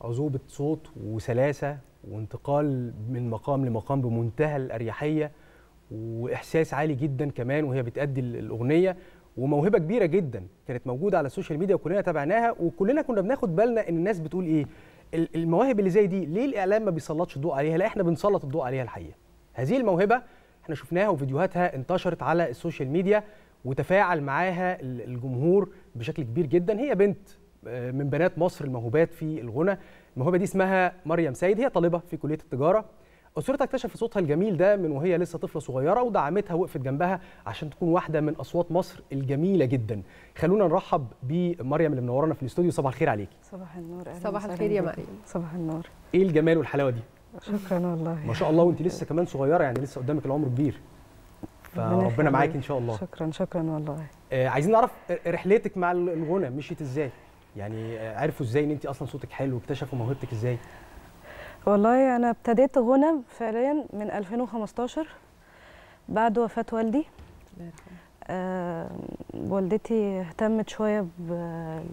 عذوبه صوت وسلاسه وانتقال من مقام لمقام بمنتهى الاريحيه واحساس عالي جدا كمان وهي بتأدي الاغنيه وموهبه كبيره جدا كانت موجوده على السوشيال ميديا وكلنا تابعناها وكلنا كنا بناخد بالنا ان الناس بتقول ايه المواهب اللي زي دي ليه الاعلام ما بيسلطش الضوء عليها لا احنا بنسلط الضوء عليها الحقيقه هذه الموهبه احنا شفناها وفيديوهاتها انتشرت على السوشيال ميديا وتفاعل معاها الجمهور بشكل كبير جدا هي بنت من بنات مصر الموهوبات في الغنى الموهبه دي اسمها مريم سيد هي طالبه في كليه التجاره اسرتها اكتشفت صوتها الجميل ده من وهي لسه طفله صغيره ودعمتها وقفت جنبها عشان تكون واحده من اصوات مصر الجميله جدا خلونا نرحب بمريم اللي منورانا في الاستوديو صباح الخير عليكي صباح النور أهلا صباح وسهلا الخير يا بك. مريم. صباح النور ايه الجمال والحلاوه دي شكرا والله ما شاء الله وانت لسه كمان صغيره يعني لسه قدامك العمر كبير فربنا يخليك. معاكي ان شاء الله شكرا شكرا والله آه عايزين نعرف رحلتك مع الغنى مشيت ازاي يعني آه، عرفوا ازاي ان انت اصلا صوتك حلو واكتشفوا موهبتك ازاي والله انا ابتديت غنى فعليا من 2015 بعد وفاه والدي آه والدتي اهتمت شويه بال-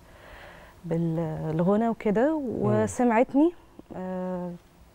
بالغنى وكده وسمعتني آه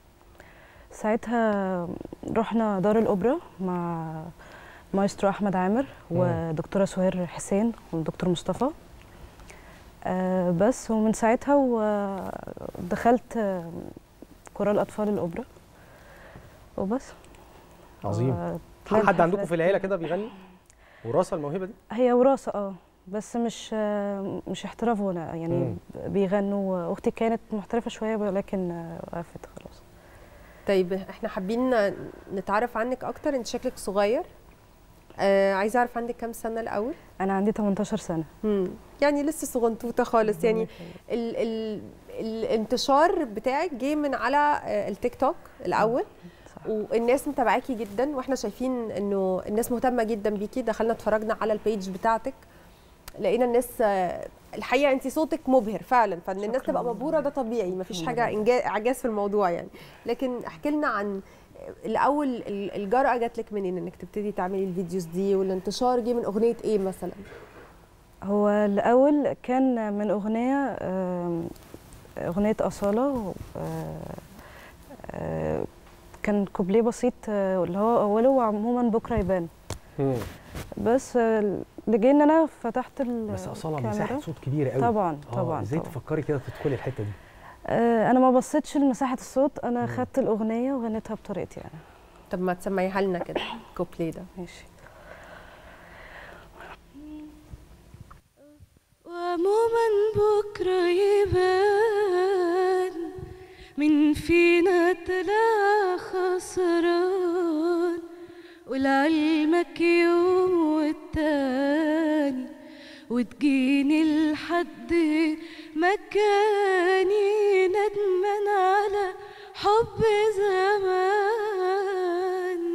ساعتها رحنا دار الاوبرا مع مايسترو احمد عامر مم. ودكتوره سهير حسين والدكتور مصطفى آه بس ومن ساعتها ودخلت آه، كورال اطفال الاوبرا وبس عظيم آه، طلعت حد عندكم حفلات في العيله كده بيغني وراثه الموهبه دي هي وراثه اه بس مش آه، مش احتراف غنى يعني مم. بيغنوا اختي كانت محترفه شويه ولكن آه، وقفت خلاص طيب احنا حابين نتعرف عنك اكتر انت شكلك صغير آه عايزه اعرف عندك كام سنه الاول انا عندي 18 سنه مم. يعني لسه صغنطوطه خالص يعني ال ال الانتشار بتاعك جه من على آه، التيك توك الاول صح والناس متابعاكي جدا واحنا شايفين انه الناس مهتمه جدا بيكي دخلنا اتفرجنا على البيج بتاعتك لقينا الناس آه، الحقيقه انت صوتك مبهر فعلا فان الناس شكراً. تبقى مبهوره ده طبيعي مفيش الحمد حاجه لله. إنجا- اعجاز في الموضوع يعني لكن احكي لنا عن الاول ال- الجرأه جات لك منين انك تبتدي تعملي الفيديوز دي والانتشار جه من اغنيه ايه مثلا هو الاول كان من اغنيه آم، اغنيه اصاله آه، آه، كان كوبليه بسيط آه، اللي هو اوله عموما بكره يبان بس آه، لجي ان انا فتحت ال- بس اصاله الكاميرا. مساحه صوت كبيره قوي طبعا آه، طبعا ازاي طبعا. تفكري كده تدخلي الحته دي آه، انا ما بصيتش لمساحه الصوت انا مم. خدت الاغنيه وغنيتها بطريقتي انا طب ما تسمعيها لنا كده الكوبليه ده ماشي وعموما بكرة يبان من فينا طلع خسران ولعلمك يوم والتاني وتجيني لحد مكاني ندمان على حب زمان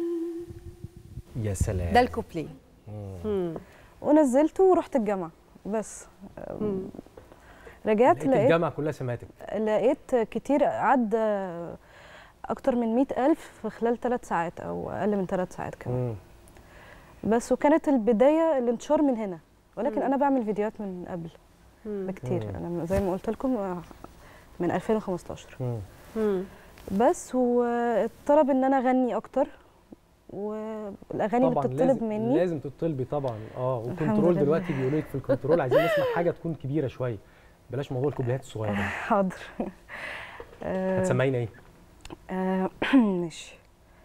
يا سلام ده الكوبليه مم. مم. ونزلته ورحت الجامعه بس آه، مم. رجعت لقيت لقيت الجامعه كلها سمعتك لقيت كتير عدى اكتر من مئة ألف في خلال ثلاث ساعات او اقل من ثلاث ساعات كمان مم. بس وكانت البدايه الانتشار من هنا ولكن مم. انا بعمل فيديوهات من قبل مم. بكتير مم. انا زي ما قلت لكم آه، من 2015 مم. مم. بس والطلب ان انا اغني اكتر والاغاني اللي طبعا بتطلب لازم مني لازم تطلبي طبعا اه الحمد والكنترول لله. دلوقتي بيقولوا لك في الكنترول عايزين نسمع حاجه تكون كبيره شويه بلاش موضوع الكوبليهات الصغيره ده. حاضر آه، هتسمعينا ايه آه، ماشي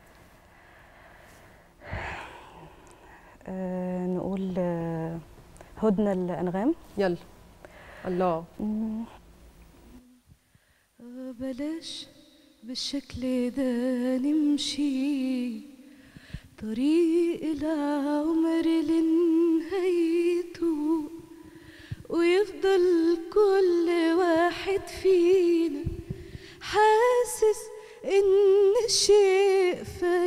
آه، نقول آه، هدنة الأنغام يلا الله مم. آه، بلاش بالشكل ده نمشي طريق العمر لنهايته ويفضل كل واحد فينا حاسس ان الشيء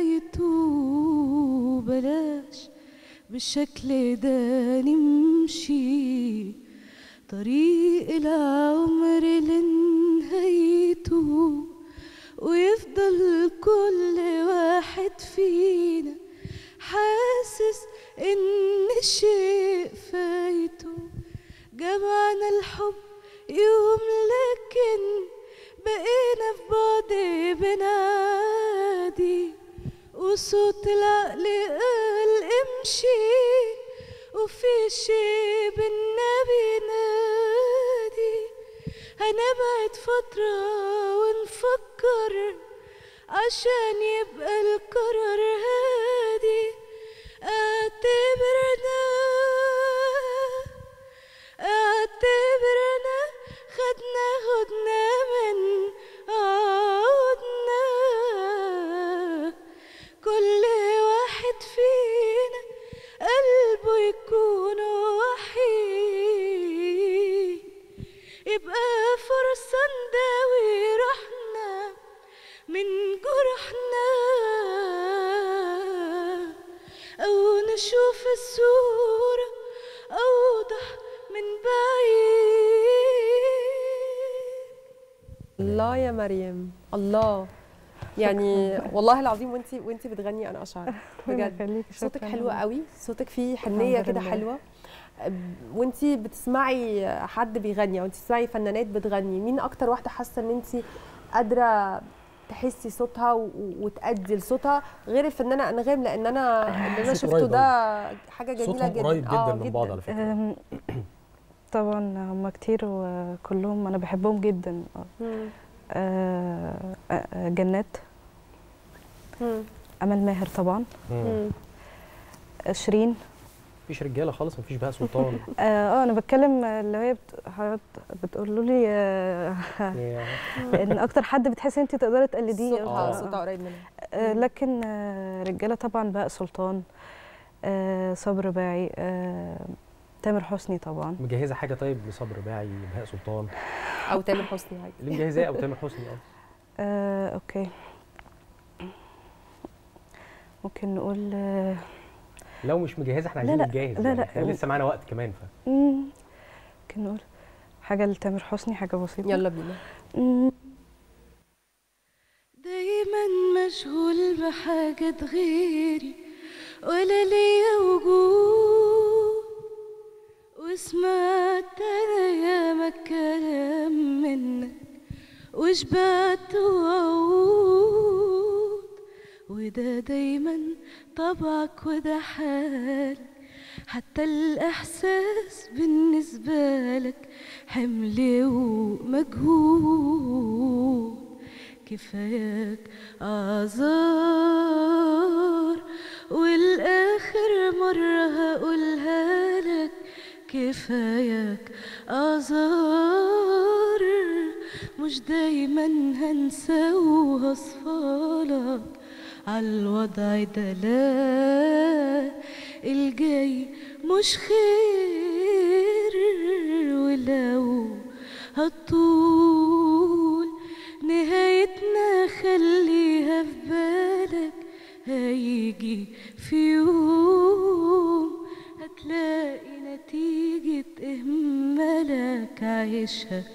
فايته بلاش بالشكل ده نمشي طريق العمر لنهايته ويفضل كل واحد فينا حاسس ان الشيء فايته جمعنا الحب يوم لكن بقينا في بعد بنادي وصوت العقل قال امشي وفي شي بالنبي نادي هنبعد فترة ونفكر عشان يبقى القرار هادي اعتبرنا اعتبرنا خدنا هدنا من عودنا كل واحد فينا قلبه يكون وحيد يبقى فرصة نداوي روحنا من جرحنا أو نشوف الصورة أوضح من بعيد الله يا مريم الله يعني والله العظيم وانت وانت بتغني انا اشعر بجد يخليكي، صوتك شكراً. حلو قوي صوتك فيه حنيه الحمد كده لله. حلوه وانت بتسمعي حد بيغني او انت بتسمعي فنانات بتغني مين اكتر واحده حاسه ان انت قادره تحسي صوتها و- وتأدي لصوتها غير الفنانه انغام لان انا اللي انا صوت شفته قريب ده حاجه جميله صوتهم جدا قريب جدا آه، من بعض على فكره أم، طبعا هم كتير وكلهم انا بحبهم جدا آه. مم. آه، آه، جنات مم. امل ماهر طبعا مم. مم. شيرين مفيش رجاله خالص مفيش بهاء سلطان اه آه، انا بتكلم اللي هي بت- حضرتك بتقولوا لي آه، يعني ان اكتر حد بتحسي انت تقدري تقلديه صوتها آه، صوتها قريب منها آه، لكن آه، رجاله طبعا بقى سلطان آه، صبر باعي آه، تامر حسني طبعا مجهزه حاجه طيب لصبر باعي بهاء سلطان او تامر حسني عادي اللي مجهزاه او تامر حسني اه آه، اوكي ممكن نقول آه، لو مش مجهزه احنا لا، عايزين لا، نتجهز لا، يعني لا. احنا لسه معانا وقت كمان ف مم، ممكن نقول حاجه لتامر حسني حاجه بسيطه يلا بينا مم، دايما مشغول بحاجة غيري ولا ليا وجود وسمعت انا ياما كلام منك وشبعت وعود وده دايما طبعك وده حالك حتى الإحساس بالنسبة لك حمل ومجهود كفاياك أعذار والآخر مرة هقولها لك كفاياك أعذار مش دايما هنسى وهصفالك عالوضع ده لا الجاي مش خير ولو هتطول نهايتنا خليها في بالك هيجي في يوم هتلاقي نتيجة إهمالك عايشها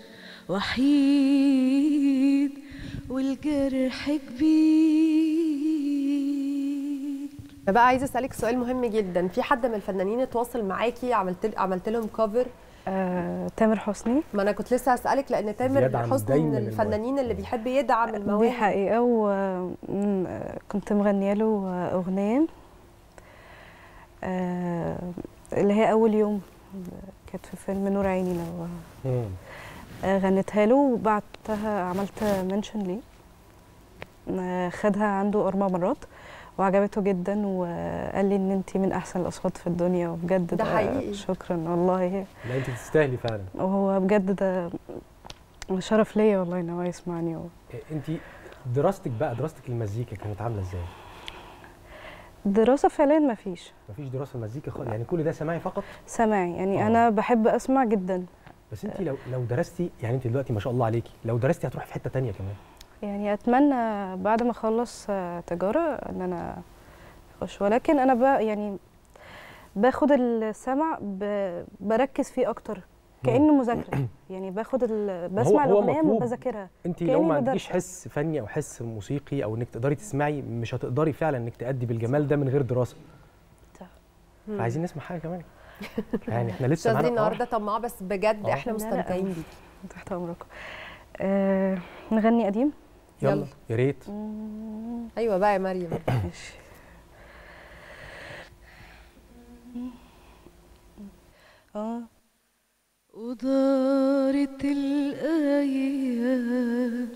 وحيد والجرح كبير انا بقى عايزه اسالك سؤال مهم جدا في حد من الفنانين اتواصل معاكي عملت عملت لهم كفر آه، تامر حسني ما انا كنت لسه هسالك لان تامر بيدعم حسني دايماً من المواهب. الفنانين اللي بيحب يدعم دي المواهب حقيقة وكنت مغنية له أغنية آه، اللي هي أول يوم كانت في فيلم نور عيني لو مم. آه، غنيتها له وبعتها عملت منشن ليه آه، خدها عنده أربع مرات وعجبته جدا وقال لي ان انت من احسن الاصوات في الدنيا وبجد ده حقيقي. شكرا والله لا انت تستاهلي فعلا وهو بجد ده شرف ليا والله ان هو يسمعني و... انت دراستك بقى دراستك للمزيكا كانت عامله ازاي؟ دراسة فعليا ما فيش مفيش دراسه مزيكا خالص يعني كل ده سماعي فقط سماعي يعني آه. انا بحب اسمع جدا بس انت لو لو درستي يعني انت دلوقتي ما شاء الله عليكي لو درستي هتروحي في حته تانية كمان يعني اتمنى بعد ما اخلص آه، تجاره ان انا اخش ولكن انا بقى يعني باخد السمع ب... بركز فيه اكتر كانه مذاكره يعني باخد ال... هو- بسمع هو الاغنيه مطلوب. بذاكرها انت لو كأني ما بدرس. عندكيش حس فني او حس موسيقي او انك تقدري تسمعي مش هتقدري فعلا انك تأدي بالجمال ده من غير دراسه مم. فعايزين نسمع حاجه كمان يعني احنا مش لسه قصدي معانا النهارده طماعه بس بجد آه. احنا لا، لا. مستمتعين بيكي تحت امركم آه نغني قديم يلا يلا. يا ريت ايوه بقى يا مريم ماشي اه ودارت الأيام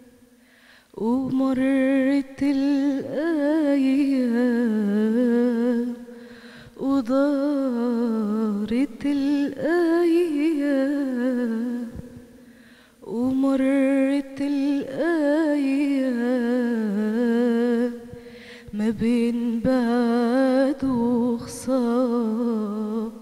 ومرت الأيام ودارت الأيام ومرت الأيام ما بين بعد وخصام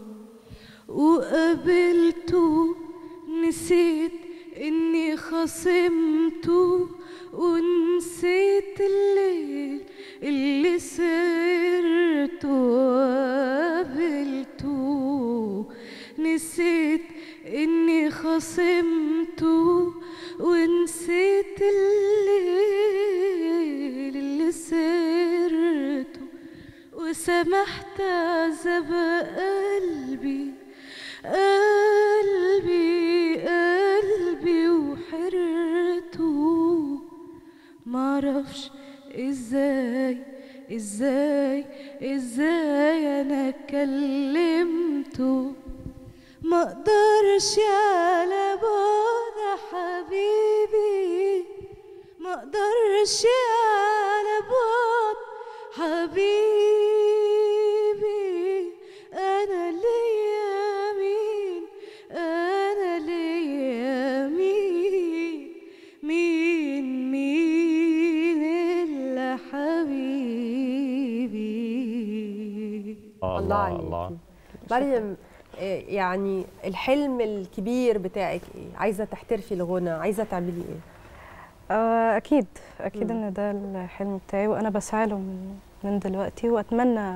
وقابلته نسيت اني خصمته ونسيت الليل اللي سرته وقابلته نسيت اني خصمته ونسيت الليل اللي سرته وسمحت عذاب قلبي قلبي قلبي وحرته معرفش ازاي ازاي ازاي انا كلمته ما اقدرش على بعد حبيبي ما اقدرش على بعد حبيبي انا ليا مين انا ليا مين مين مين الا حبيبي الله عليكي مريم آه، يعني الحلم الكبير بتاعك ايه عايزه تحترفي الغنى عايزه تعملي ايه آه، اكيد اكيد مم. ان ده الحلم بتاعي وانا بسعى له من من دلوقتي واتمنى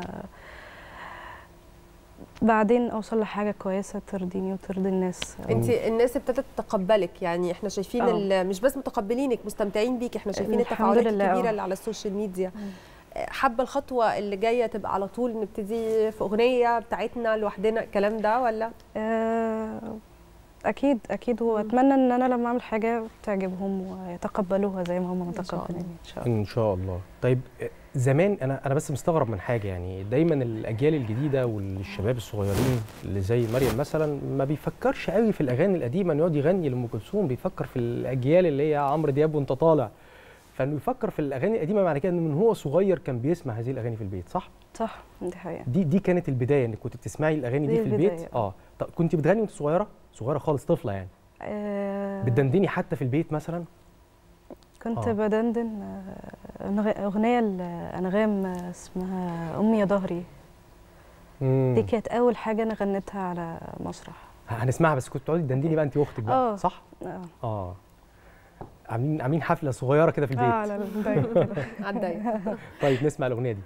بعدين اوصل لحاجه كويسه ترضيني وترضي الناس انت الناس ابتدت تتقبلك يعني احنا شايفين آه. ال- مش بس متقبلينك مستمتعين بيك احنا شايفين الحمد التفاعلات لله، الكبيره آه. اللي على السوشيال ميديا آه، حابه الخطوه اللي جايه تبقى على طول نبتدي في اغنيه بتاعتنا لوحدنا الكلام ده ولا آه، اكيد اكيد واتمنى ان انا لما اعمل حاجه تعجبهم ويتقبلوها زي ما هم إن شاء الله. متقبلين ان شاء الله ان شاء الله طيب آه، زمان انا انا بس مستغرب من حاجه يعني دايما الاجيال الجديده والشباب الصغيرين اللي زي مريم مثلا ما بيفكرش قوي في الاغاني القديمه انه يقعد يغني لام كلثوم بيفكر في الاجيال اللي هي عمرو دياب وانت طالع فانه يفكر في الاغاني القديمه معنى كده انه من هو صغير كان بيسمع هذه الاغاني في البيت صح صح دي حقيقه دي دي كانت البدايه انك كنت بتسمعي الاغاني دي دي في البيت البداية. اه طب كنت بتغني وانت صغيره صغيره خالص طفله يعني آه، بتدندني حتى في البيت مثلا كنت آه. بدندن آه، أنغ- اغنيه لانغام آه، اسمها امي يا ظهري مم. دي كانت اول حاجه انا غنيتها على مسرح هنسمعها بس كنت تقعدي تدندني بقى انت واختك بقى آه. صح اه اه عاملين عاملين حفله صغيره كده في البيت آه، على الضيق كده. على الضيق طيب نسمع الاغنيه دي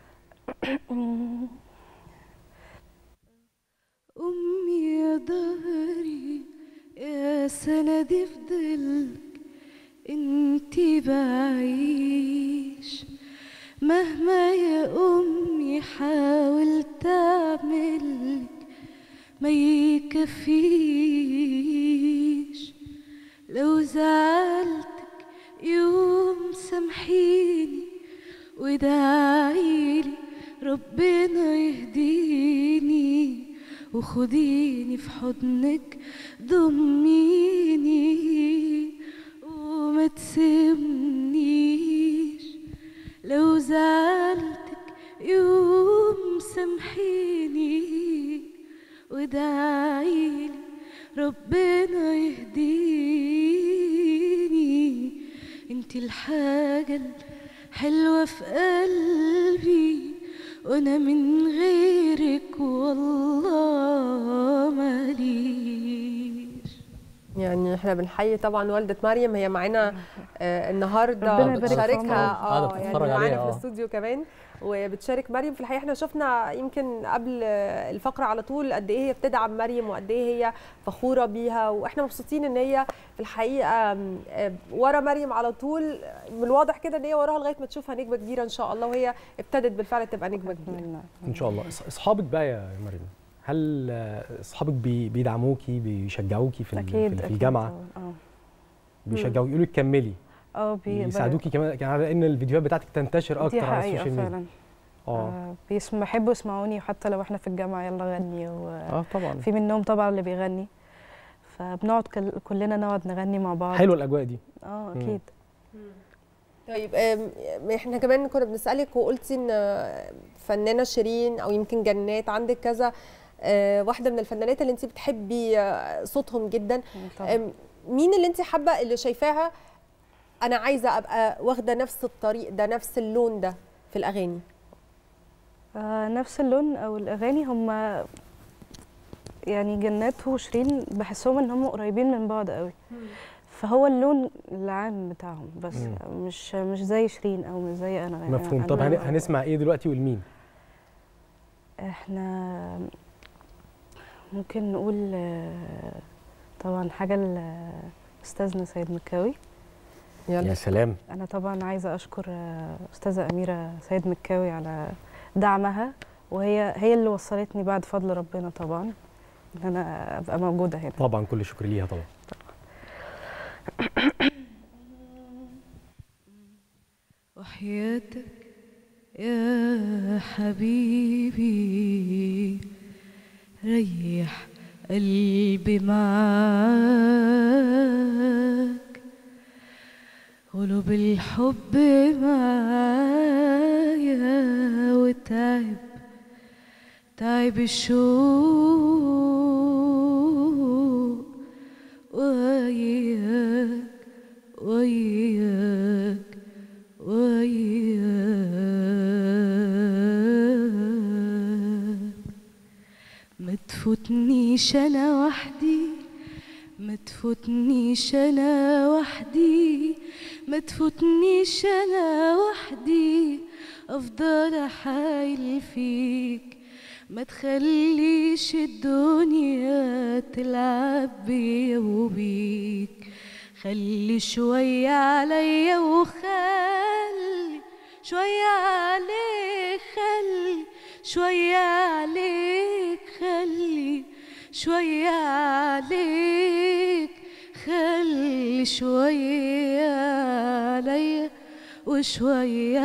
أمي يا ظهري يا سندي في ضلك انتي بعيش مهما يا أمي حاولت أعملك ما يكفيش لو زعلتك يوم سامحيني ودعيلي ربنا يهديني وخديني في حضنك ضميني وما تسيبنيش لو زعلتك يوم سامحيني ودعيلي ربنا يهديني انتي الحاجة الحلوة في قلبي وانا من غيرك والله ماليش يعني احنا بنحيي طبعا والده مريم هي معانا آه النهارده ربنا يبارك في بتشاركها قاعدة اه يعني بتتفرج معانا عليها، في آه. الاستوديو كمان وبتشارك مريم في الحقيقه احنا شفنا يمكن قبل آه، الفقره على طول قد ايه هي بتدعم مريم وقد ايه هي فخوره بيها واحنا مبسوطين ان هي في الحقيقه آم، آه، ورا مريم على طول من الواضح كده ان هي وراها لغايه ما تشوفها نجمه كبيره ان شاء الله وهي ابتدت بالفعل تبقى نجمه كبيره ان شاء الله أص- اصحابك بقى يا مريم هل آه، اصحابك بي- بيدعموكي بيشجعوكي في ال- اكيد في- في أكيد الجامعه طبعاً، اه بيشجعوكي يقولوا لك كملي اه بي- يساعدوكي كمان كان على ان الفيديوهات بتاعتك تنتشر دي اكتر على حقيقة السوشيال ميديا فعلا اه آه بيسم بيحبوا يسمعوني حتى لو احنا في الجامعة يلا غني وفي اه طبعا منهم طبعا اللي بيغني فبنقعد كل- كلنا نقعد نغني مع بعض حلوه الاجواء دي اه مم. اكيد طيب آم، احنا كمان كنا بنسالك وقلتي ان فنانه شيرين او يمكن جنات عندك كذا آه، واحده من الفنانات اللي انت بتحبي آه، صوتهم جدا طبعا آم، مين اللي انت حابه اللي شايفاها انا عايزه ابقى واخده نفس الطريق ده نفس اللون ده في الاغاني آه نفس اللون او الاغاني هم يعني جنات وشيرين بحسهم ان هم قريبين من بعض قوي فهو اللون العام بتاعهم بس مم. مش مش زي شيرين او مش زي انا يعني مفهوم أنا- طب هن- هنسمع ايه دلوقتي ولمين احنا ممكن نقول آه، طبعا حاجه لاستاذنا سيد مكاوي يا سلام انا طبعا عايزه اشكر آه، استاذه اميره سيد مكاوي على دعمها وهي هي اللي وصلتني بعد فضل ربنا طبعا ان انا ابقى موجوده هنا طبعا كل شكر ليها طبعا وحياتك يا حبيبي ريح قلبي معاك قلوب الحب معايا وتعب تعب الشوق وياك وياك وياك ما تفوتنيش انا وحدي ما تفوتنيش انا وحدي ما تفوتنيش انا وحدي افضل احايل فيك ما تخليش الدنيا تلعب بيا وبيك خلي شوية عليا وخلي شوية عليك خلي شوية عليك خلي شوية عليك خلي شوية عليا وشوية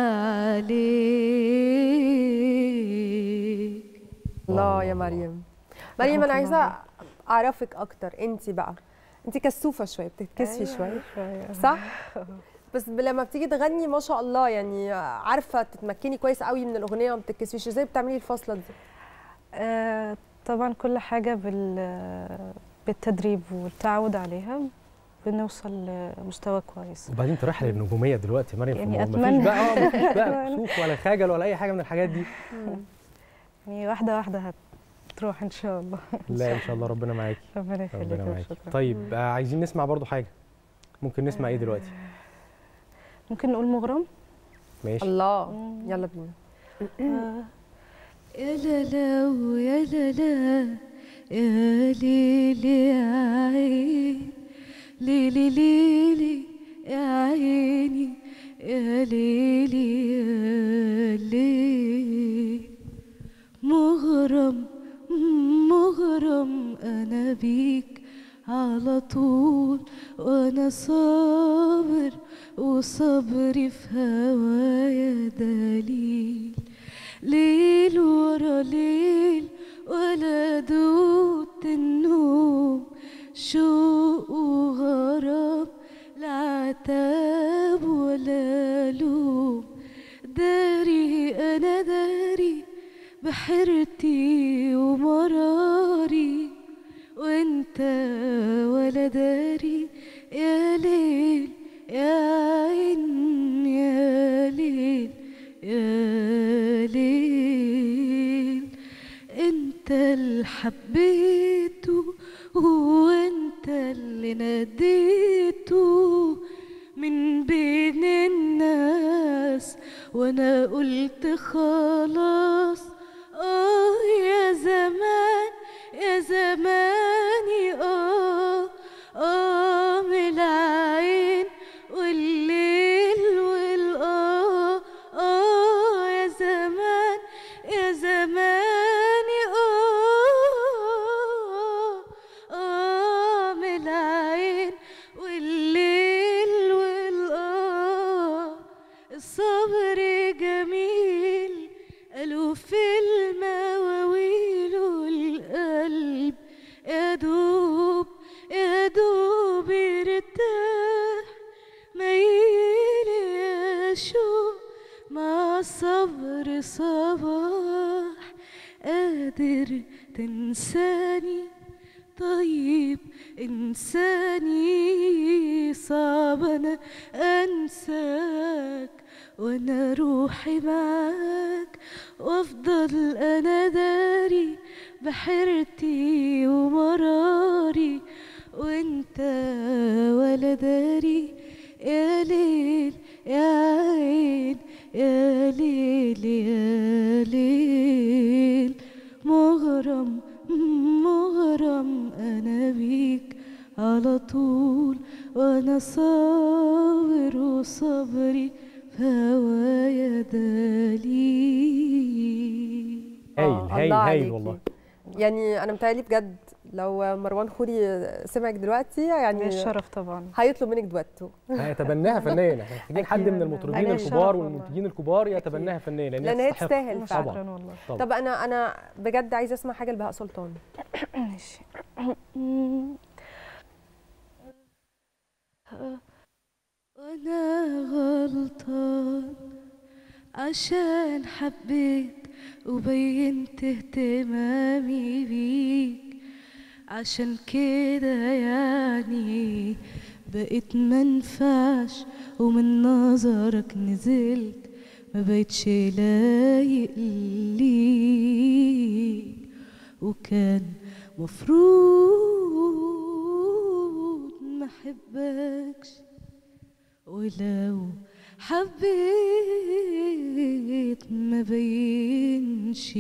عليك الله يا مريم مريم انا رحمة الله عايزه اعرفك اكتر انت بقى انت كسوفه شويه بتتكسفي شويه صح بس لما بتيجي تغني ما شاء الله يعني عارفه تتمكني كويس قوي من الاغنيه وما بتتكسفيش ازاي بتعملي الفاصله دي آه طبعا كل حاجه بال بالتدريب والتعود عليها بنوصل لمستوى كويس وبعدين انت رايحه للنجوميه دلوقتي يا مريم يعني فما- مفيش أتمنى. بقى آه، مفيش بقى كسوف ولا خجل ولا اي حاجه من الحاجات دي يعني واحده واحده هتروح ان شاء الله لا ان شاء الله ربنا معاكي ربنا يخليك ربنا معاكي شكرا طيب آه، عايزين نسمع برضو حاجه ممكن نسمع ايه دلوقتي ممكن نقول مغرم ماشي الله مم. يلا بينا آه يا لا لا ويا لا لا يا ليلي يا عين ليلي ليلي يا عيني يا ليلي يا ليلي مغرم مغرم أنا بيك على طول وأنا صابر وصبري في هوايا دليل ليل ورا ليل ولا دوت النوم شوق وغرام لا عتاب ولا لوم داري أنا داري بحيرتي ومراري وانت ولا داري يا ليل يا عين يا ليل يا ليل انت اللي حبيته وانت اللي ناديته من بين الناس وانا قلت خلاص اه يا زمان يا زماني اه اه من العين والليل والاه اه يا زمان يا زماني اه اه من العين والليل والاه عالصبر صباح قادر تنساني طيب انساني صعب انا انساك وانا روحي معاك وافضل انا داري بحيرتي ومراري وانت ولا داري يا ليل يا عين يا ليل يا ليل مغرم مغرم انا بيك على طول وانا صابر وصبري في هوايا دليل هايل آه، هايل الله هايل عليكي. والله يعني انا متهيألي بجد لو مروان خوري سمعك دلوقتي يعني الشرف طبعا هيطلب منك دويتو هيتبناها فنيا احنا محتاجين حد من المطربين أكيد. الكبار شرف والله. والمنتجين الكبار يتبناها فنيا لان هي لانها تستحق تستاهل فعلا طبعا. شكرا والله طبعا طب انا انا بجد عايزه اسمع حاجه لبهاء سلطان ماشي وانا غلطان عشان حبيت وبينت اهتمامي بيك عشان كده يعني بقيت منفعش ومن نظرك نزلت ما بقتش لايق ليك وكان مفروض ما احبكش ولو حبيت ما بينش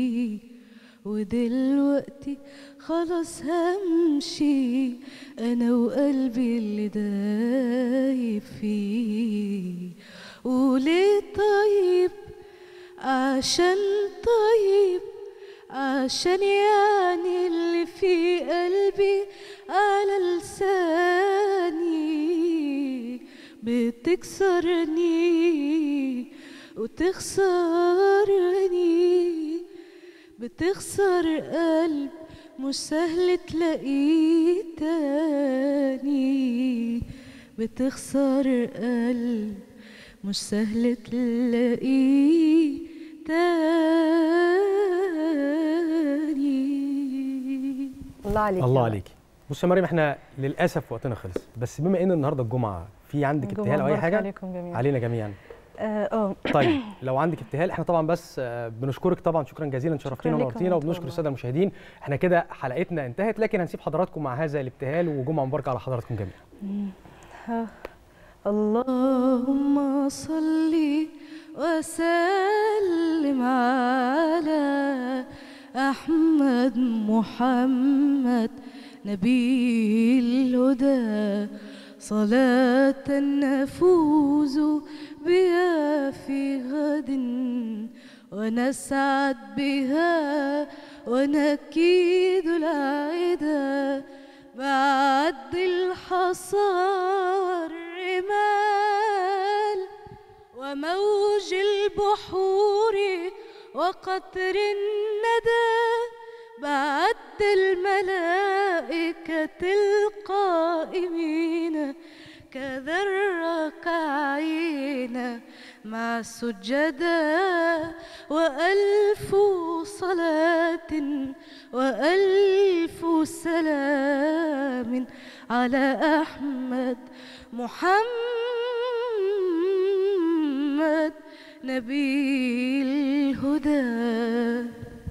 ودلوقتي خلاص همشي انا وقلبي اللي دايب فيه وليه طيب عشان طيب عشان يعني اللي في قلبي على لساني بتكسرني وتخسرني بتخسر قلب مش سهل تلاقيه تاني بتخسر قلب مش سهل تلاقيه تاني الله عليك الله عليكي بص يا مريم احنا للاسف وقتنا خلص بس بما ان النهارده الجمعه في عندك الجمعة ابتهال او اي مبارك حاجه عليكم جميعا علينا جميعا اه آه، طيب لو عندك ابتهال احنا طبعا بس آه، بنشكرك طبعا شكرا جزيلا شرفتينا لكم ونورتينا والله. وبنشكر الساده المشاهدين احنا كده حلقتنا انتهت لكن هنسيب حضراتكم مع هذا الابتهال وجمعه مباركه على حضراتكم جميعا ها. الله اللهم صل وسلم على أحمد محمد نبي الهدى صلاة نفوز بها في غد ونسعد بها ونكيد العدا بعد الحصار رمال وموج البحور وقطر الندى بعد الملائكة القائمين كذا الركعين مع السجداء وألف صلاة وألف سلام على أحمد محمد نبي الهدى